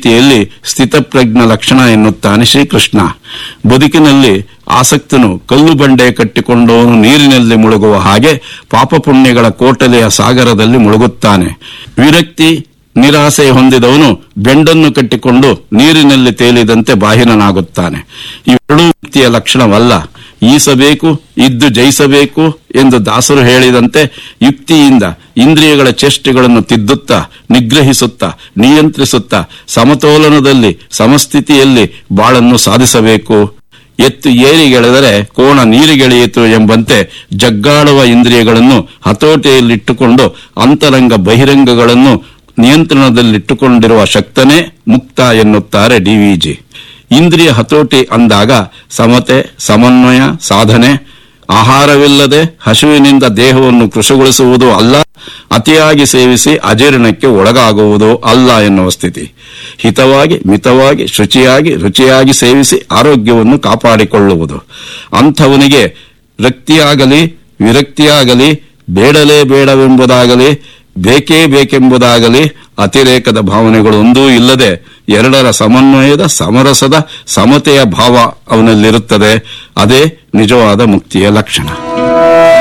ರೀತಿಯಲ್ಲಿ ಸ್ಥಿತಪ್ರಜ್ಞ ಲಕ್ಷಣ ಎನ್ನುತ್ತಾನೆ ಶ್ರೀಕೃಷ್ಣ ಬದುಕಿನಲ್ಲಿ ಆಸಕ್ತನು ಕಲ್ಲು ಬಂಡೆ ಕಟ್ಟಿಕೊಂಡವನು ನೀರಿನಲ್ಲಿ ಮುಳುಗುವ ಹಾಗೆ ಪಾಪ ಪುಣ್ಯಗಳ ಕೋಟಲೆಯ ಸಾಗರದಲ್ಲಿ ಮುಳುಗುತ್ತಾನೆ ವಿರಕ್ತಿ ನಿರಾಸೆ ಹೊಂದಿದವನು ಬೆಂಡನ್ನು ಕಟ್ಟಿಕೊಂಡು ನೀರಿನಲ್ಲಿ ತೇಲಿದಂತೆ ಬಾಹಿರನಾಗುತ್ತಾನೆ ಇವೆರಡೂ ಮುಕ್ತಿಯ ಲಕ್ಷಣವಲ್ಲ ಈಸಬೇಕು ಇದ್ದು ಜಯಿಸಬೇಕು ಎಂದು ದಾಸರು ಹೇಳಿದಂತೆ ಯುಕ್ತಿಯಿಂದ ಇಂದ್ರಿಯಗಳ ಚೇಷ್ಟೆಗಳನ್ನು ತಿದ್ದುತ್ತಾ ನಿಗ್ರಹಿಸುತ್ತಾ ನಿಯಂತ್ರಿಸುತ್ತಾ ಸಮತೋಲನದಲ್ಲಿ ಸಮಸ್ಥಿತಿಯಲ್ಲಿ ಬಾಳನ್ನು ಸಾಧಿಸಬೇಕು ಎತ್ತು ಏರಿಗೆಳೆದರೆ ಕೋಣ ನೀರಿಗೆಳೆಯಿತು ಎಂಬಂತೆ ಜಗ್ಗಾಡುವ ಇಂದ್ರಿಯಗಳನ್ನು ಹತೋಟಿಯಲ್ಲಿಟ್ಟುಕೊಂಡು ಅಂತರಂಗ ಬಹಿರಂಗಗಳನ್ನು ನಿಯಂತ್ರಣದಲ್ಲಿಟ್ಟುಕೊಂಡಿರುವ ಶಕ್ತನೇ ಮುಕ್ತ ಎನ್ನುತ್ತಾರೆ ಡಿವಿಜಿ ಇಂದ್ರಿಯ ಹತೋಟಿ ಅಂದಾಗ ಸಮತೆ ಸಮನ್ವಯ ಸಾಧನೆ ಆಹಾರವಿಲ್ಲದೆ ಹಸುವಿನಿಂದ ದೇಹವನ್ನು ಕೃಷಿಗೊಳಿಸುವುದು ಅಲ್ಲ ಅತಿಯಾಗಿ ಸೇವಿಸಿ ಅಜೀರ್ಣಕ್ಕೆ ಒಳಗಾಗುವುದು ಅಲ್ಲ ಎನ್ನುವ ಸ್ಥಿತಿ ಹಿತವಾಗಿ ಮಿತವಾಗಿ ಶುಚಿಯಾಗಿ ರುಚಿಯಾಗಿ ಸೇವಿಸಿ ಆರೋಗ್ಯವನ್ನು ಕಾಪಾಡಿಕೊಳ್ಳುವುದು ಅಂಥವನಿಗೆ ರಕ್ತಿಯಾಗಲಿ ವಿರಕ್ತಿಯಾಗಲಿ ಬೇಡಲೇ ಬೇಡವೆಂಬುದಾಗಲಿ ಬೇಕೇ ಬೇಕೆಂಬುದಾಗಲಿ ಅತಿರೇಕದ ಭಾವನೆಗಳು ಒಂದೂ ಇಲ್ಲದೆ ಎರಡರ ಸಮನ್ವಯದ ಸಮರಸದ ಸಮತೆಯ ಭಾವ ಅವನಲ್ಲಿರುತ್ತದೆ ಅದೇ ನಿಜವಾದ ಮುಕ್ತಿಯ ಲಕ್ಷಣ